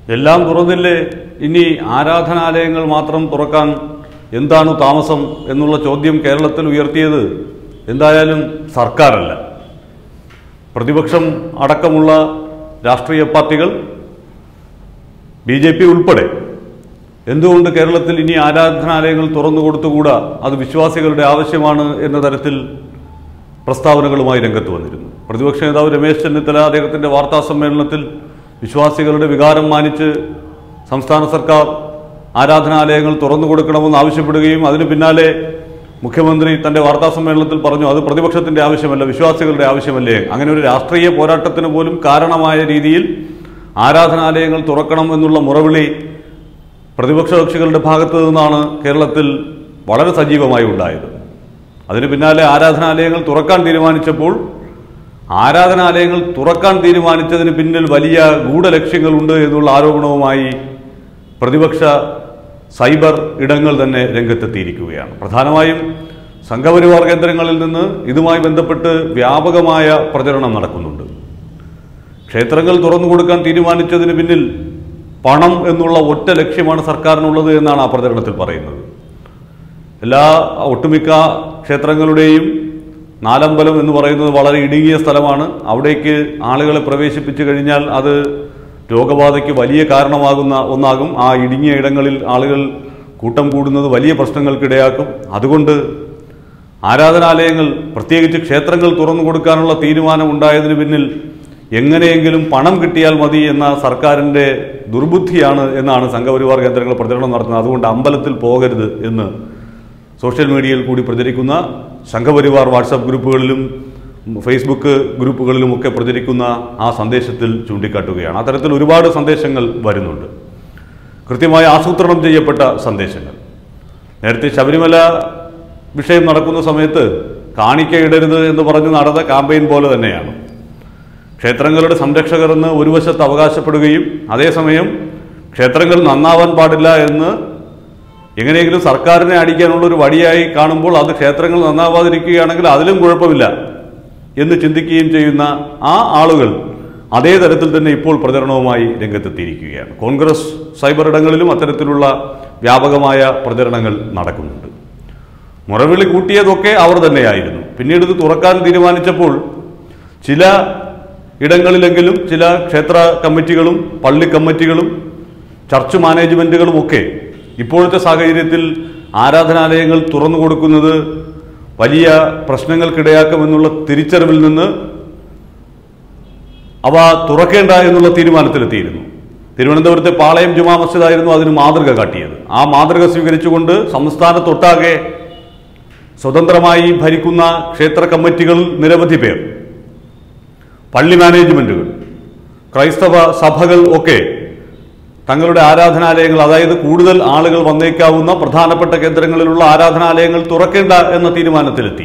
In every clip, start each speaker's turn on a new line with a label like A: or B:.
A: എല്ലാം തുറന്നില്ലേ ഇനി ആരാധനാലയങ്ങൾ മാത്രം തുറക്കാൻ എന്താണ് താമസം എന്നുള്ള ചോദ്യം കേരളത്തിൽ ഉയർത്തിയത് എന്തായാലും സർക്കാരല്ല പ്രതിപക്ഷം അടക്കമുള്ള രാഷ്ട്രീയ പാർട്ടികൾ ബി ജെ പി ഉൾപ്പെടെ എന്തുകൊണ്ട് കേരളത്തിൽ ഇനി ആരാധനാലയങ്ങൾ തുറന്നു കൊടുത്തുകൂടാ അത് വിശ്വാസികളുടെ ആവശ്യമാണ് എന്ന തരത്തിൽ പ്രസ്താവനകളുമായി രംഗത്ത് വന്നിരുന്നു പ്രതിപക്ഷ നേതാവ് രമേശ് ചെന്നിത്തല അദ്ദേഹത്തിൻ്റെ വാർത്താ സമ്മേളനത്തിൽ വിശ്വാസികളുടെ വികാരം മാനിച്ച് സംസ്ഥാന സർക്കാർ ആരാധനാലയങ്ങൾ തുറന്നു കൊടുക്കണമെന്ന് ആവശ്യപ്പെടുകയും അതിന് പിന്നാലെ മുഖ്യമന്ത്രി തന്റെ വാർത്താ സമ്മേളനത്തിൽ പറഞ്ഞു അത് പ്രതിപക്ഷത്തിന്റെ ആവശ്യമല്ല വിശ്വാസികളുടെ ആവശ്യമല്ലേ അങ്ങനെ ഒരു രാഷ്ട്രീയ പോരാട്ടത്തിന് പോലും കാരണമായ രീതിയിൽ ആരാധനാലയങ്ങൾ തുറക്കണം എന്നുള്ള മുറവിളി പ്രതിപക്ഷ കക്ഷികളുടെ ഭാഗത്തു നിന്നാണ് കേരളത്തിൽ വളരെ സജീവമായി ഉണ്ടായത് അതിന് പിന്നാലെ ആരാധനാലയങ്ങൾ തുറക്കാൻ തീരുമാനിച്ചപ്പോൾ ആരാധനാലയങ്ങൾ തുറക്കാൻ തീരുമാനിച്ചതിന് പിന്നിൽ വലിയ ഗൂഢലക്ഷ്യങ്ങളുണ്ട് എന്നുള്ള ആരോപണവുമായി പ്രതിപക്ഷ സൈബർ ഇടങ്ങൾ തന്നെ രംഗത്തെത്തിയിരിക്കുകയാണ് പ്രധാനമായും സംഘപരിവാർ കേന്ദ്രങ്ങളിൽ നിന്ന് ഇതുമായി ബന്ധപ്പെട്ട് വ്യാപകമായ പ്രചരണം നടക്കുന്നുണ്ട് ക്ഷേത്രങ്ങൾ തുറന്നു കൊടുക്കാൻ തീരുമാനിച്ചതിന് പിന്നിൽ പണം എന്നുള്ള ഒറ്റ ലക്ഷ്യമാണ് സർക്കാരിനുള്ളത് എന്നാണ് ആ പ്രചരണത്തിൽ പറയുന്നത് എല്ലാ ഒട്ടുമിക്ക ക്ഷേത്രങ്ങളുടെയും നാലമ്പലം എന്ന് പറയുന്നത് വളരെ ഇടുങ്ങിയ സ്ഥലമാണ് അവിടേക്ക് ആളുകളെ പ്രവേശിപ്പിച്ചു കഴിഞ്ഞാൽ അത് രോഗബാധയ്ക്ക് വലിയ കാരണമാകുന്ന ഒന്നാകും ആ ഇടുങ്ങിയ ഇടങ്ങളിൽ ആളുകൾ കൂട്ടം കൂടുന്നത് വലിയ പ്രശ്നങ്ങൾക്കിടയാക്കും അതുകൊണ്ട് ആരാധനാലയങ്ങൾ പ്രത്യേകിച്ച് ക്ഷേത്രങ്ങൾ തുറന്നു കൊടുക്കാനുള്ള തീരുമാനം ഉണ്ടായതിന് പിന്നിൽ എങ്ങനെയെങ്കിലും പണം കിട്ടിയാൽ മതി എന്ന സർക്കാരിൻ്റെ ദുർബുദ്ധിയാണ് എന്നാണ് സംഘപരിവാർ കേന്ദ്രങ്ങൾ പ്രചരണം നടത്തുന്നത് അതുകൊണ്ട് അമ്പലത്തിൽ പോകരുത് എന്ന് സോഷ്യൽ മീഡിയയിൽ കൂടി പ്രചരിക്കുന്ന സംഘപരിവാർ വാട്സാപ്പ് ഗ്രൂപ്പുകളിലും ഫേസ്ബുക്ക് ഗ്രൂപ്പുകളിലുമൊക്കെ പ്രചരിക്കുന്ന ആ സന്ദേശത്തിൽ ചൂണ്ടിക്കാട്ടുകയാണ് അത്തരത്തിൽ ഒരുപാട് സന്ദേശങ്ങൾ വരുന്നുണ്ട് കൃത്യമായി ആസൂത്രണം ചെയ്യപ്പെട്ട സന്ദേശങ്ങൾ നേരത്തെ ശബരിമല വിഷയം നടക്കുന്ന സമയത്ത് കാണിക്കയിടരുത് എന്ന് പറഞ്ഞ് നടന്ന കാമ്പയിൻ പോലെ തന്നെയാണ് ക്ഷേത്രങ്ങളുടെ സംരക്ഷകർ എന്ന് ഒരു വശത്ത് അവകാശപ്പെടുകയും അതേസമയം ക്ഷേത്രങ്ങൾ നന്നാവാൻ പാടില്ല എന്ന് എങ്ങനെയെങ്കിലും സർക്കാരിനെ അടിക്കാനുള്ള ഒരു വടിയായി കാണുമ്പോൾ അത് ക്ഷേത്രങ്ങൾ നന്നാവാതിരിക്കുകയാണെങ്കിൽ അതിലും കുഴപ്പമില്ല എന്ന് ചിന്തിക്കുകയും ചെയ്യുന്ന ആ ആളുകൾ അതേ തരത്തിൽ തന്നെ ഇപ്പോൾ പ്രചരണവുമായി രംഗത്തെത്തിയിരിക്കുകയാണ് കോൺഗ്രസ് സൈബർ ഇടങ്ങളിലും അത്തരത്തിലുള്ള വ്യാപകമായ പ്രചരണങ്ങൾ നടക്കുന്നുണ്ട് മുറവിളി കൂട്ടിയതൊക്കെ അവർ തന്നെയായിരുന്നു പിന്നീട് ഇത് തുറക്കാൻ തീരുമാനിച്ചപ്പോൾ ചില ഇടങ്ങളിലെങ്കിലും ചില ക്ഷേത്ര കമ്മിറ്റികളും പള്ളി കമ്മിറ്റികളും ചർച്ച് മാനേജ്മെന്റുകളും ഒക്കെ ഇപ്പോഴത്തെ സാഹചര്യത്തിൽ ആരാധനാലയങ്ങൾ തുറന്നു കൊടുക്കുന്നത് വലിയ പ്രശ്നങ്ങൾക്കിടയാക്കുമെന്നുള്ള തിരിച്ചറിവിൽ നിന്ന് അവ തുറക്കേണ്ട എന്നുള്ള തീരുമാനത്തിലെത്തിയിരുന്നു തിരുവനന്തപുരത്തെ പാളയം ജുമാ മസ്ജിദായിരുന്നു അതിന് മാതൃക കാട്ടിയത് ആ മാതൃക സ്വീകരിച്ചുകൊണ്ട് സംസ്ഥാനത്തൊട്ടാകെ സ്വതന്ത്രമായി ഭരിക്കുന്ന ക്ഷേത്ര കമ്മിറ്റികൾ നിരവധി പേർ പള്ളി മാനേജ്മെന്റുകൾ ക്രൈസ്തവ സഭകൾ ഒക്കെ തങ്ങളുടെ ആരാധനാലയങ്ങൾ അതായത് കൂടുതൽ ആളുകൾ വന്നേക്കാവുന്ന പ്രധാനപ്പെട്ട കേന്ദ്രങ്ങളിലുള്ള ആരാധനാലയങ്ങൾ തുറക്കേണ്ട എന്ന തീരുമാനത്തിലെത്തി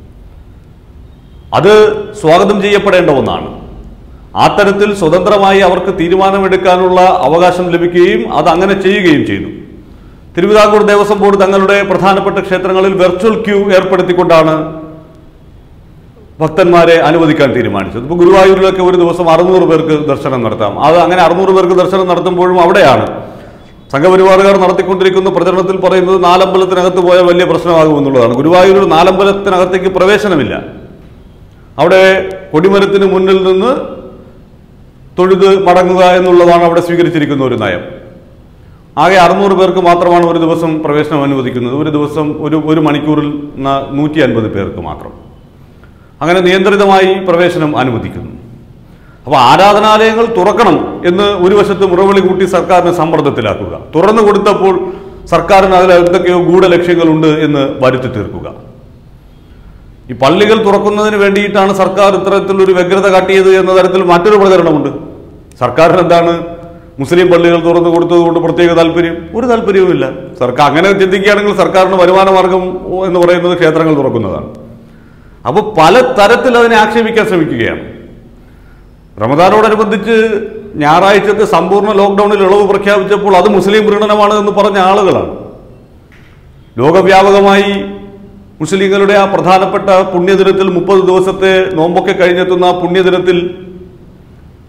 A: അത് സ്വാഗതം ചെയ്യപ്പെടേണ്ട ഒന്നാണ് ആ തരത്തിൽ സ്വതന്ത്രമായി അവർക്ക് തീരുമാനമെടുക്കാനുള്ള അവകാശം ലഭിക്കുകയും അത് അങ്ങനെ ചെയ്യുകയും ചെയ്തു തിരുവിതാംകൂർ ദേവസ്വം ബോർഡ് തങ്ങളുടെ പ്രധാനപ്പെട്ട ക്ഷേത്രങ്ങളിൽ വെർച്വൽ ക്യൂ ഏർപ്പെടുത്തിക്കൊണ്ടാണ് ഭക്തന്മാരെ അനുവദിക്കാൻ തീരുമാനിച്ചത് ഇപ്പോൾ ഗുരുവായൂരിലൊക്കെ ഒരു ദിവസം അറുന്നൂറ് പേർക്ക് ദർശനം നടത്താം അത് അങ്ങനെ അറുന്നൂറ് പേർക്ക് ദർശനം നടത്തുമ്പോഴും അവിടെയാണ് സംഘപരിവാറുകാർ നടത്തിക്കൊണ്ടിരിക്കുന്ന പ്രചരണത്തിൽ പറയുന്നത് നാലമ്പലത്തിനകത്ത് പോയാൽ വലിയ പ്രശ്നമാകുമെന്നുള്ളതാണ് ഗുരുവായൂരിൽ നാലമ്പലത്തിനകത്തേക്ക് പ്രവേശനമില്ല അവിടെ കൊടിമരത്തിന് മുന്നിൽ നിന്ന് തൊഴുത് മടങ്ങുക എന്നുള്ളതാണ് അവിടെ സ്വീകരിച്ചിരിക്കുന്ന ഒരു നയം ആകെ അറുന്നൂറ് പേർക്ക് മാത്രമാണ് ഒരു ദിവസം പ്രവേശനം അനുവദിക്കുന്നത് ഒരു ദിവസം ഒരു ഒരു മണിക്കൂറിൽ നൂറ്റി അൻപത് പേർക്ക് മാത്രം അങ്ങനെ നിയന്ത്രിതമായി പ്രവേശനം അനുവദിക്കുന്നു അപ്പോൾ ആരാധനാലയങ്ങൾ തുറക്കണം എന്ന് ഒരു വശത്ത് മുറവിളി കൂട്ടി സർക്കാരിനെ സമ്മർദ്ദത്തിലാക്കുക തുറന്നു കൊടുത്തപ്പോൾ സർക്കാരിന് അതിൽ എന്തൊക്കെയോ ഗൂഢലക്ഷ്യങ്ങളുണ്ട് എന്ന് വരുത്തി തീർക്കുക ഈ പള്ളികൾ തുറക്കുന്നതിന് വേണ്ടിയിട്ടാണ് സർക്കാർ ഇത്തരത്തിലൊരു വ്യഗ്രത കാട്ടിയത് എന്ന തരത്തിൽ മറ്റൊരു പ്രചരണമുണ്ട് സർക്കാരിന് എന്താണ് മുസ്ലിം പള്ളികൾ തുറന്നു കൊടുത്തതുകൊണ്ട് പ്രത്യേക താല്പര്യം ഒരു താല്പര്യവുമില്ല സർക്കാർ അങ്ങനെ ചിന്തിക്കുകയാണെങ്കിൽ സർക്കാരിന് വരുമാന മാർഗം എന്ന് പറയുന്നത് ക്ഷേത്രങ്ങൾ തുറക്കുന്നതാണ് അപ്പോൾ പല തരത്തിൽ അതിനെ ആക്ഷേപിക്കാൻ ശ്രമിക്കുകയാണ് റമദാനോടനുബന്ധിച്ച് ഞായറാഴ്ചത്തെ സമ്പൂർണ്ണ ലോക്ക്ഡൌണിൽ ഇളവ് പ്രഖ്യാപിച്ചപ്പോൾ അത് മുസ്ലിം പ്രീണനമാണ് എന്ന് പറഞ്ഞ ആളുകളാണ് ലോകവ്യാപകമായി മുസ്ലിങ്ങളുടെ ആ പ്രധാനപ്പെട്ട പുണ്യദിനത്തിൽ മുപ്പത് ദിവസത്തെ നോമ്പൊക്കെ കഴിഞ്ഞെത്തുന്ന ആ പുണ്യദിനത്തിൽ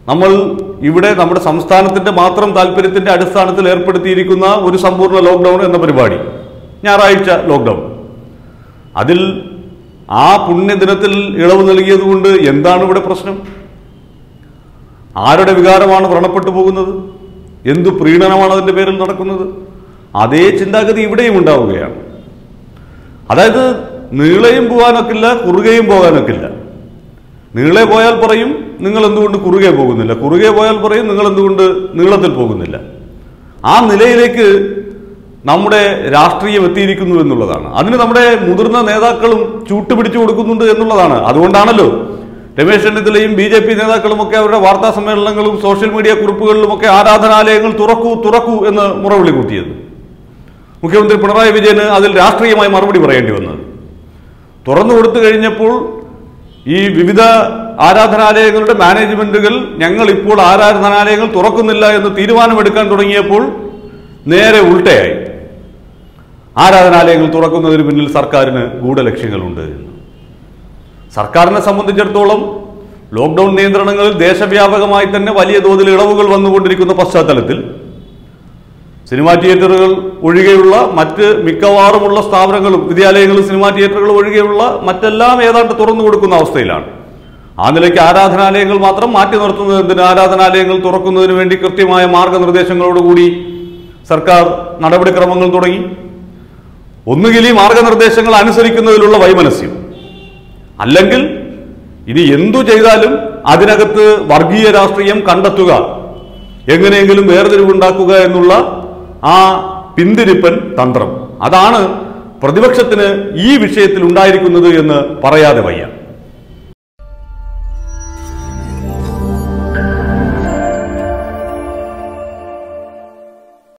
A: നമ്മൾ ഇവിടെ നമ്മുടെ സംസ്ഥാനത്തിന്റെ മാത്രം താല്പര്യത്തിന്റെ അടിസ്ഥാനത്തിൽ ഏർപ്പെടുത്തിയിരിക്കുന്ന ഒരു സമ്പൂർണ്ണ ലോക്ക്ഡൗൺ എന്ന പരിപാടി ഞായറാഴ്ച ലോക്ക്ഡൗൺ അതിൽ ആ പുണ്യദിനത്തിൽ ഇളവ് നൽകിയതുകൊണ്ട് എന്താണ് ഇവിടെ പ്രശ്നം ആരുടെ വികാരമാണ് വ്രണപ്പെട്ടു പോകുന്നത് എന്തു പ്രീണനമാണ് അതിന്റെ പേരിൽ നടക്കുന്നത് അതേ ചിന്താഗതി ഇവിടെയും ഉണ്ടാവുകയാണ് അതായത് നീളയും പോകാനൊക്കില്ല കുറുകയും പോകാനൊക്കില്ല നീളെ പോയാൽ പറയും നിങ്ങൾ എന്തുകൊണ്ട് കുറുകെ പോകുന്നില്ല കുറുകെ പോയാൽ പറയും നിങ്ങൾ എന്തുകൊണ്ട് നീളത്തിൽ പോകുന്നില്ല ആ നിലയിലേക്ക് നമ്മുടെ രാഷ്ട്രീയം എത്തിയിരിക്കുന്നു എന്നുള്ളതാണ് അതിന് നമ്മുടെ മുതിർന്ന നേതാക്കളും ചൂട്ടുപിടിച്ചു കൊടുക്കുന്നുണ്ട് എന്നുള്ളതാണ് അതുകൊണ്ടാണല്ലോ രമേശ് ചെന്നിത്തലയും ബി ജെ പി നേതാക്കളും ഒക്കെ അവരുടെ വാർത്താ സമ്മേളനങ്ങളും സോഷ്യൽ മീഡിയ കുറിപ്പുകളിലും ഒക്കെ ആരാധനാലയങ്ങൾ തുറക്കൂ തുറക്കൂ എന്ന് മുറവിളി കൂട്ടിയത് മുഖ്യമന്ത്രി പിണറായി വിജയന് അതിൽ രാഷ്ട്രീയമായി മറുപടി പറയേണ്ടി വന്നത് തുറന്നു കൊടുത്തു കഴിഞ്ഞപ്പോൾ ഈ വിവിധ ആരാധനാലയങ്ങളുടെ മാനേജ്മെന്റുകൾ ഞങ്ങൾ ഇപ്പോൾ ആരാധനാലയങ്ങൾ തുറക്കുന്നില്ല എന്ന് തീരുമാനമെടുക്കാൻ തുടങ്ങിയപ്പോൾ നേരെ ഉൾട്ടയായി ആരാധനാലയങ്ങൾ തുറക്കുന്നതിന് പിന്നിൽ സർക്കാരിന് ഗൂഢലക്ഷ്യങ്ങളുണ്ട് എന്ന് സർക്കാരിനെ സംബന്ധിച്ചിടത്തോളം ലോക്ക്ഡൌൺ നിയന്ത്രണങ്ങളിൽ ദേശവ്യാപകമായി തന്നെ വലിയ തോതിൽ ഇളവുകൾ വന്നുകൊണ്ടിരിക്കുന്ന പശ്ചാത്തലത്തിൽ സിനിമാ തിയേറ്ററുകൾ ഒഴികെയുള്ള മറ്റ് മിക്കവാറുമുള്ള സ്ഥാപനങ്ങളും വിദ്യാലയങ്ങളും സിനിമാ തിയേറ്ററുകൾ ഒഴികെയുള്ള മറ്റെല്ലാം ഏതാണ്ട് തുറന്നു കൊടുക്കുന്ന അവസ്ഥയിലാണ് ആ നിലയ്ക്ക് ആരാധനാലയങ്ങൾ മാത്രം മാറ്റി നിർത്തുന്നത് എന്തിന് ആരാധനാലയങ്ങൾ തുറക്കുന്നതിന് വേണ്ടി കൃത്യമായ മാർഗനിർദ്ദേശങ്ങളോടുകൂടി സർക്കാർ നടപടിക്രമങ്ങൾ തുടങ്ങി ഒന്നുകിൽ ഈ മാർഗനിർദ്ദേശങ്ങൾ അനുസരിക്കുന്നതിലുള്ള വൈമനസ്യം അല്ലെങ്കിൽ ഇനി എന്തു ചെയ്താലും അതിനകത്ത് വർഗീയ രാഷ്ട്രീയം കണ്ടെത്തുക എങ്ങനെയെങ്കിലും വേർതിരിവുണ്ടാക്കുക എന്നുള്ള ആ പിന്തിരിപ്പൻ തന്ത്രം അതാണ് പ്രതിപക്ഷത്തിന് ഈ വിഷയത്തിൽ ഉണ്ടായിരിക്കുന്നത് എന്ന് പറയാതെ വയ്യ